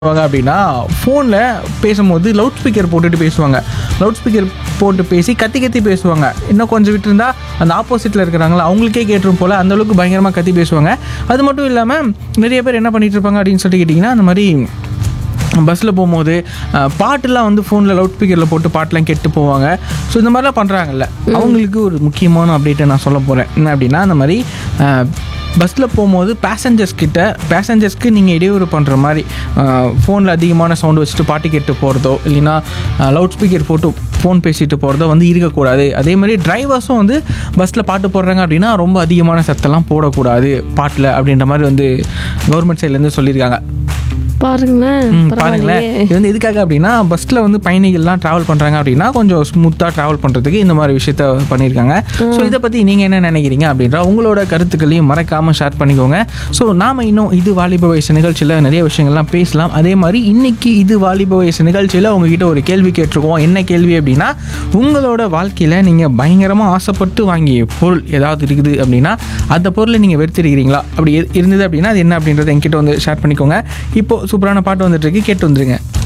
பண்ணுவாங்க அப்படின்னா ஃபோனில் பேசும்போது லவுட் ஸ்பீக்கர் போட்டுட்டு பேசுவாங்க லவுட் ஸ்பீக்கர் போட்டு பேசி கத்தி கத்தி பேசுவாங்க இன்னும் கொஞ்சம் விட்டுருந்தா அந்த ஆப்போசிட்டில் இருக்கிறாங்களா அவங்களுக்கே கேட்டுரும் போல் அந்த அளவுக்கு பயங்கரமாக கத்தி பேசுவாங்க அது மட்டும் இல்லாமல் நிறைய பேர் என்ன பண்ணிட்டு இருப்பாங்க அப்படின்னு சொல்லிட்டு கேட்டிங்கன்னா அந்த மாதிரி பஸ்ஸில் போகும்போது அஹ், பாட்டுலாம் வந்து ஃபோனில் லவுட் ஸ்பீக்கரில் போட்டு பாட்டெலாம் கேட்டு போவாங்க ஸோ இந்த மாதிரிலாம் பண்ணுறாங்கல்ல அவங்களுக்கு ஒரு முக்கியமான அப்டேட்டை நான் சொல்ல போகிறேன் என்ன அப்படின்னா அந்த மாதிரி பஸ்ஸில் போகும்போது பேசஞ்சர்ஸ் கிட்ட பேசஞ்சர்ஸ்க்கு நீங்கள் இடையூறு பண்ணுற மாதிரி ஃபோனில் அதிகமான சவுண்டு வச்சுட்டு பாட்டு கேட்டு போகிறதோ இல்லைன்னா லவுட் ஸ்பீக்கர் போட்டு ஃபோன் பேசிட்டு போகிறதோ வந்து இருக்கக்கூடாது அதே மாதிரி டிரைவர்ஸும் வந்து பஸ்ஸில் பாட்டு போடுறாங்க அப்படின்னா ரொம்ப அதிகமான சத்தம்லாம் போடக்கூடாது பாட்டில் அப்படின்ற மாதிரி வந்து கவர்மெண்ட் சைட்லேருந்து சொல்லியிருக்காங்க பாருங்களேன் ம், பாருங்களேன் பரவாயில்லையே இது வந்து எதுக்காக அப்படின்னா பஸ்ஸில் வந்து பயணிகள்லாம் ட்ராவல் பண்ணுறாங்க அப்படின்னா கொஞ்சம் ஸ்மூத்தாக ட்ராவல் பண்ணுறதுக்கு இந்த மாதிரி விஷயத்த பண்ணியிருக்காங்க ஸோ இதை பற்றி நீங்கள் என்ன நினைக்கிறீங்க அப்படின்ற உங்களோட கருத்துக்களையும் மறக்காமல் ஷேர் பண்ணிக்கோங்க ஸோ நாம் இன்னும் இது வாலிப வயசு நிகழ்ச்சியில் நிறைய விஷயங்கள்லாம் பேசலாம் அதே மாதிரி இன்னைக்கு இது வாலிப வயசு நிகழ்ச்சியில் உங்ககிட்ட ஒரு கேள்வி கேட்டிருக்கோம் என்ன கேள்வி அப்படின்னா உங்களோட வாழ்க்கையில் நீங்கள் பயங்கரமாக ஆசைப்பட்டு வாங்கிய பொருள் ஏதாவது இருக்குது அப்படின்னா அந்த பொருளை நீங்கள் வெறுத்திருக்கிறீங்களா அப்படி இரு- இருந்தது அப்படின்னா அது என்ன அப்படின்றத என்கிட்ட வந்து ஷேர் பண்ணிக்கோங்க இப்போ சூப்பரான பாட்டு வந்துட்டு இருக்கு கேட்டு வந்துருங்க